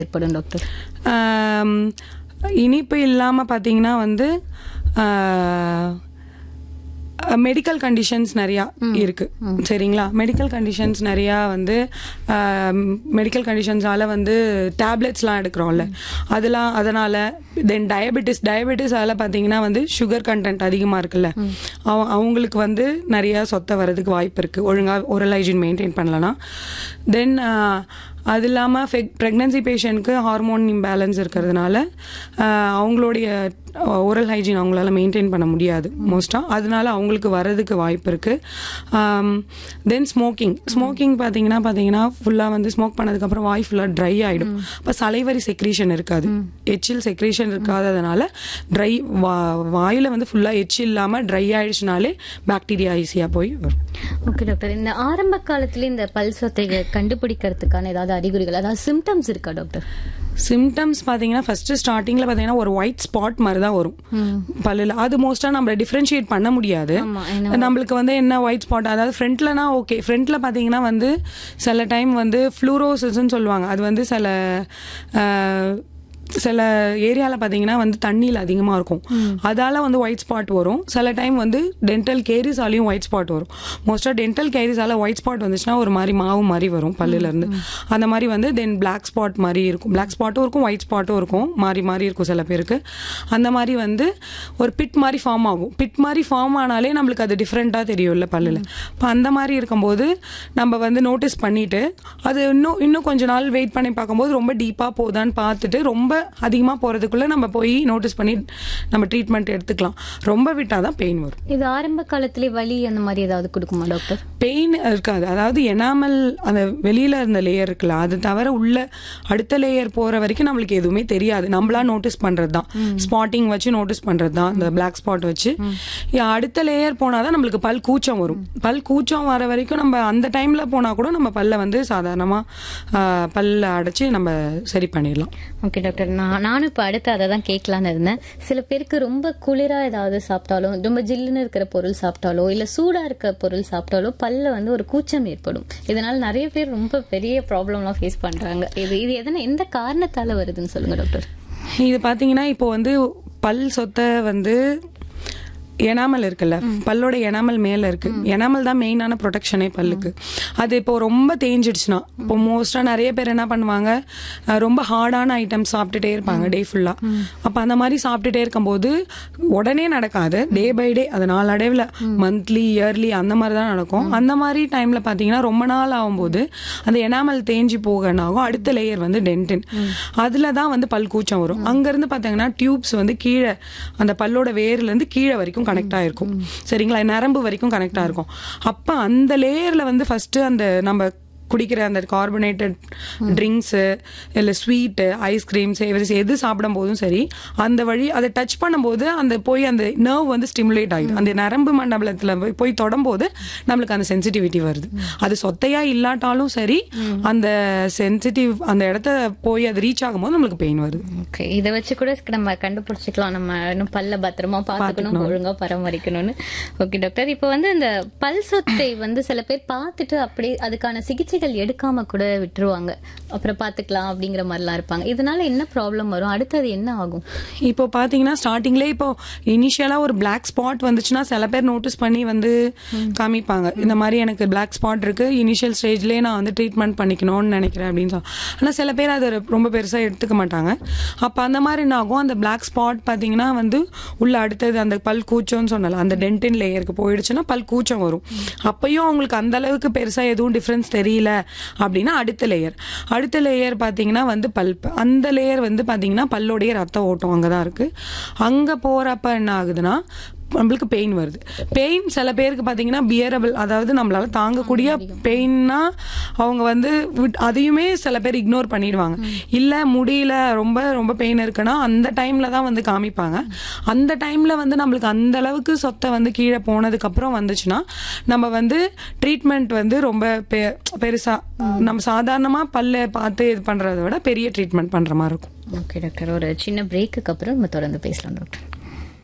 ஏற்படும் டாக்டர் ஆம், இனிப்பு இல்லாமல் பார்த்தீங்கன்னா வந்து மெடிக்கல் கண்டிஷன்ஸ் நிறையா இருக்கு சரிங்களா மெடிக்கல் கண்டிஷன்ஸ் நிறையா வந்து மெடிக்கல் கண்டிஷன்ஸால வந்து டேப்லெட்ஸ்லாம் எடுக்கிறோம்ல அதெல்லாம் அதனால தென் டயபெட்டிஸ் டயபெட்டிஸால பார்த்தீங்கன்னா வந்து சுகர் கண்டென்ட் அதிகமாக இருக்குல்ல அவ- அவங்களுக்கு வந்து நிறைய சொத்தை வர்றதுக்கு வாய்ப்பு இருக்கு ஒழுங்காக oral hygiene மெயின்டைன் பண்ணலனா தென் அது இல்லாமல் ப்ரெக்னன்சி பேஷண்ட்க்கு ஹார்மோன் இம்பேலன்ஸ் இருக்கிறதுனால ஆஹ், அவங்களுடைய ஓரல் ஹைஜீன் அவங்களால மெயின்டைன் பண்ண முடியாது மோஸ்ட்டாக அதனால அவங்களுக்கு வர்றதுக்கு வாய்ப்பு இருக்குது தென் ஸ்மோக்கிங் ஸ்மோக்கிங் பார்த்தீங்கன்னா பார்த்தீங்கன்னா ஃபுல்லாக வந்து ஸ்மோக் பண்ணதுக்கப்புறம் வாய் ஃபுல்லாக ட்ரை ஆகிடும் அப்போ சலைவரி செக்ரீஷன் இருக்காது எச்சில் செக்ரீஷன் இருக்காததுனால ட்ரை வா வாயில் வந்து ஃபுல்லாக எச்சில் இல்லாமல் ட்ரை ஆயிடுச்சுனாலே பாக்டீரியா ஈஸியாக போய் வரும் ஓகே டாக்டர் இந்த ஆரம்ப காலத்துல இந்த பல் சொத்தையை கண்டுபிடிக்கிறதுக்கான ஏதாவது அறிகுறிகள் அதாவது சிம்டம்ஸ் இருக்கா டாக்டர் சிம்டம்ஸ் பார்த்தீங்கன்னா ஃபர்ஸ்ட் ஸ்டார்டிங்கில் பார்த்தீங்கன்னா ஒரு ஒயிட் ஸ்பாட் மாதிரி தான் வரும் பல்லில் அது மோஸ்ட்டாக நம்ம டிஃப்ரென்ஷியேட் பண்ண முடியாது ஆமா, ஏன்னா நம்மளுக்கு வந்து என்ன ஒயிட் ஸ்பாட் அதாவது ஃப்ரண்ட்லனா ஓகே ஃப்ரண்ட்ல பார்த்தீங்கன்னா வந்து சில டைம் வந்து ஃப்ளூரோசிஸ்ன்னு சொல்லுவாங்க அது வந்து சில அஹ், சில ஏரியாவில் பார்த்தீங்கன்னா வந்து தண்ணியில் அதிகமாக இருக்கும் அதால வந்து ஒயிட் ஸ்பாட் வரும் சில டைம் வந்து டென்டல் கேரிஸாலையும் ஒயிட் ஸ்பாட் வரும் மோஸ்ட்டாக டென்டல் கேரிஸால ஒயிட் ஸ்பாட் வந்துச்சுன்னா ஒரு மாதிரி மாவு மாதிரி வரும் பல்லுல இருந்து அந்த மாதிரி வந்து தென் பிளாக் ஸ்பாட் மாதிரி இருக்கும் பிளாக் ஸ்பாட்டும் இருக்கும் ஒயிட் ஸ்பாட்டும் இருக்கும் மாறி மாறி இருக்கும் சில பேருக்கு அந்த மாதிரி வந்து ஒரு பிட் மாதிரி ஃபார்ம் ஆகும் பிட் மாதிரி ஃபார்ம் ஆனாலே நம்மளுக்கு அது டிஃப்ரெண்ட்டாக தெரியும்ல பல்லில் இப்போ அந்த மாதிரி இருக்கும்போது நம்ம வந்து நோட்டீஸ் பண்ணிட்டு அது இன்னும் இன்னும் கொஞ்ச நாள் வெயிட் பண்ணி பார்க்கும்போது ரொம்ப டீப்பாக போகுதான்னு பார்த்துட்டு ரொம்ப அதிகமாக போகிறதுக்குள்ளே நம்ம போய் நோட்டீஸ் பண்ணி நம்ம ட்ரீட்மெண்ட் எடுத்துக்கலாம் ரொம்ப விட்டால் தான் பெயின் வரும் இது ஆரம்ப காலத்திலே வலி அந்த மாதிரி ஏதாவது கொடுக்குமா டாக்டர் பெயின் இருக்காது அதாவது எனாமல் அந்த வெளியில இருந்த லேயர் இருக்குல்ல அது தவிர உள்ள அடுத்த லேயர் போற வரைக்கும் நம்மளுக்கு எதுவுமே தெரியாது நம்மளா நோட்டீஸ் பண்றது தான் ஸ்பாட்டிங் வச்சு நோட்டீஸ் பண்றது தான் இந்த பிளாக் ஸ்பாட் வச்சு யா, அடுத்த லேயர் போனாதான் நம்மளுக்கு பல் கூச்சம் வரும் பல் கூச்சம் வர வரைக்கும் நம்ம அந்த டைம்ல போனா கூட நம்ம பல்ல வந்து சாதாரணமா ஆ, பல்ல அடைச்சு நம்ம சரி பண்ணிடலாம் ஓகே டாக்டர் நான் நானும் இப்போ அடுத்து அதை தான் கேட்கலான்னு இருந்தேன் சில பேருக்கு ரொம்ப குளிரா ஏதாவது சாப்பிட்டாலும் ரொம்ப ஜில்லுன்னு இருக்கிற பொருள் சாப்பிட்டாலோ இல்ல சூடா இருக்க பொருள் சாப்பிட்டாலோ பல்ல வந்து ஒரு கூச்சம் ஏற்படும் இதனால நிறைய பேர் ரொம்ப பெரிய ப்ராப்ளம்லாம் ஃபேஸ் பண்றாங்க இது இது எதனா எந்த காரணத்தால வருதுன்னு சொல்லுங்க டாக்டர் இது பாத்தீங்கன்னா இப்போ வந்து பல் சொத்தை வந்து எனாமல் இருக்குல்ல பல்லோட எனாமல் மேல இருக்கு எனாமல் தான் மெயினான ப்ரொடெக்ஷனே பல்லுக்கு அது இப்போ ரொம்ப தேஞ்சிடுச்சுன்னா இப்போ மோஸ்டா நிறைய பேர் என்ன பண்ணுவாங்க அஹ் ரொம்ப ஹார்டான ஐட்டம் சாப்பிட்டுட்டே இருப்பாங்க டே ஃபுல்லா அப்ப அந்த மாதிரி சாப்பிட்டுட்டே இருக்கும்போது உடனே நடக்காது டே பை டே அது நாளடைவில் மந்த்லி இயர்லி அந்த மாதிரி தான் நடக்கும் அந்த மாதிரி டைம்ல பாத்தீங்கன்னா ரொம்ப நாள் ஆகும்போது அந்த எனாமல் தேஞ்சி போகனாகும் அடுத்த லேயர் வந்து டென்டின் அதுல தான் வந்து பல் கூச்சம் வரும் அங்க இருந்து பாத்தீங்கன்னா டியூப்ஸ் வந்து கீழே அந்த பல்லோட வேர்ல இருந்து கீழே வரைக்கும் கனெக்ட் ஆயிருக்கும் சரிங்களா நரம்பு வரைக்கும் கனெக்ட் ஆயிருக்கும் அப்ப அந்த லேயர்ல வந்து ஃபர்ஸ்ட் அந்த நம்ம குடிக்கிற அந்த கார்பனேட்டட் ட்ரிங்க்ஸு இல்லை ஸ்வீட்டு ஐஸ்கிரீம் சேவரிஸ் எது சாப்பிடும் போதும் சரி அந்த வழி அதை டச் பண்ணும்போது அந்த போய் அந்த நர்வ் வந்து ஸ்டிமுலேட் ஆகிடும் அந்த நரம்பு மண்டலத்தில் போய் போய் தொடும்போது நம்மளுக்கு அந்த சென்சிட்டிவிட்டி வருது அது சொத்தையா இல்லாட்டாலும் சரி அந்த சென்சிட்டிவ் அந்த இடத்த போய் அது ரீச் ஆகும்போது நம்மளுக்கு பெயின் வருது ஓகே இதை வச்சு கூட நம்ம கண்டுபிடிச்சிக்கலாம் நம்ம இன்னும் பல்ல பத்திரமா பார்த்துக்கணும் ஒழுங்கா பராமரிக்கணும்னு ஓகே டாக்டர் இப்போ வந்து இந்த பல் சொத்தை வந்து சில பேர் பார்த்துட்டு அப்படியே அதுக்கான சிகிச்சைகள் எடுக்காம கூட விட்டுருவாங்க அப்புறம் பார்த்துக்கலாம் அப்படிங்கிற மாதிரிலாம் இருப்பாங்க இதனால என்ன ப்ராப்ளம் வரும் அடுத்தது என்ன ஆகும் இப்போ பாத்தீங்கன்னா ஸ்டார்டிங்லேயே இப்போ இனிஷியலா ஒரு பிளாக் ஸ்பாட் வந்துச்சுன்னா சில பேர் நோட்டீஸ் பண்ணி வந்து காமிப்பாங்க இந்த மாதிரி எனக்கு பிளாக் ஸ்பாட் இருக்கு இனிஷியல் ஸ்டேஜ்லயே நான் வந்து ட்ரீட்மெண்ட் பண்ணிக்கணும்னு நினைக்கிறேன் அப்படின்னு சொல்லி ஆனா சில பேர் அதை ரொம்ப பெருசா எடுத்துக்க மாட்டாங்க அப்ப அந்த மாதிரி என்ன ஆகும் அந்த பிளாக் ஸ்பாட் பாத்தீங்கன்னா வந்து உள்ள அடுத்தது அந்த பல் கூச்சம்னு சொன்னல அந்த டென்டின் லேயருக்கு போயிடுச்சுன்னா பல் கூச்சம் வரும் அப்பயும் அவங்களுக்கு அந்த அளவுக்கு பெருசா எதுவும் டிஃபரன்ஸ் தெரியல அப்படின்னா அடுத்த லேயர் அடுத்த லேயர் பாத்தீங்கன்னா வந்து பல்ப் அந்த லேயர் வந்து பாத்தீங்கன்னா பல்லோடைய ரத்த ஓட்டம் அங்கதான் இருக்கு அங்க போறப்ப என்ன ஆகுதுன்னா நம்மளுக்கு பெயின் வருது பெயின் சில பேருக்கு பாத்தீங்கன்னா பியரபிள் அதாவது நம்மளால தாங்கக்கூடிய பெயின்னா அவங்க வந்து விட்- அதையுமே சில பேர் இக்னோர் பண்ணிடுவாங்க இல்ல முடியல ரொம்ப ரொம்ப பெயின் இருக்குன்னா அந்த டைம்ல தான் வந்து காமிப்பாங்க அந்த டைம்ல வந்து நம்மளுக்கு அந்த அளவுக்கு சொத்தை வந்து கீழே போனதுக்கு அப்புறம் வந்துச்சுன்னா நம்ம வந்து ட்ரீட்மெண்ட் வந்து ரொம்ப பெ- பெருசா நம்ம சாதாரணமா பல்ல பார்த்து இது பண்றதை விட பெரிய ட்ரீட்மெண்ட் பண்ற மாதிரி இருக்கும் ஓகே டாக்டர் ஒரு சின்ன பிரேக்குக்கு அப்புறம் நம்ம தொடர்ந்து பேசலாம் டாக்டர்